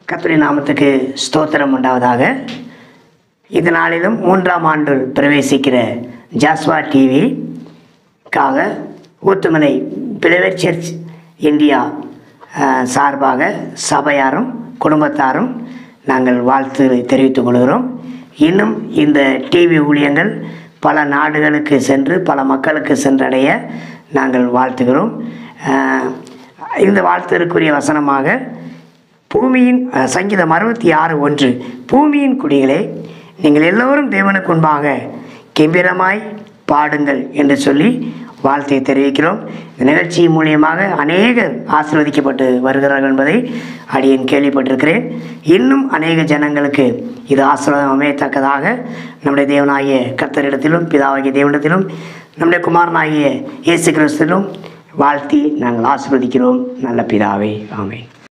கர்த்தருடைய நாமத்துக்கு ஸ்தோத்திரம் உண்டாவதாக இந்த நாளிலும் மூன்றாம் ஆண்டு பிரவேசிக்கிற ஜாஸ்வா டிவிக்காக ஊத்துமலை பிளவர் சர்ச் இந்தியா அஹ், சார்பாக சபையாரும் குடும்பத்தாரும் நாங்கள் வாழ்த்து தெரிவித்துக் கொள்கிறோம் இன்னும் இந்த டிவி ஊழியங்கள் பல நாடுகளுக்கு சென்று பல மக்களுக்கு சென்றடைய நாங்கள் வாழ்த்துகிறோம் அஹ், இந்த வாழ்த்திற்குரிய வசனமாக பூமியின் அஹ், சங்கீதம் அறுபத்தி ஆறு ஒன்று பூமியின் குடிகளே நீங்கள் எல்லோரும் தேவனுக்கு முன்பாக கெம்பீரமாய் பாடுங்கள் என்று சொல்லி வாழ்த்தை தெரிவிக்கிறோம் இந்த நிகழ்ச்சி மூலியமாக அநேகர் ஆசீர்வதிக்கப்பட்டு வருகிறார்கள் என்பதை அடியேன் கேள்விப்பட்டிருக்கிறேன் இன்னும் அநேக ஜனங்களுக்கு இது ஆசீர்வாதம் அமையத்தக்கதாக நம்முடைய தேவனாகிய கர்த்தரிடத்திலும் பிதாவாகிய தேவனிடத்திலும் நம்முடைய குமாரனாகிய இயேசு கிறிஸ்துவிலும் வாழ்த்தி நாங்கள் ஆசீர்வதிக்கிறோம் நல்ல பிதாவே ஆமென்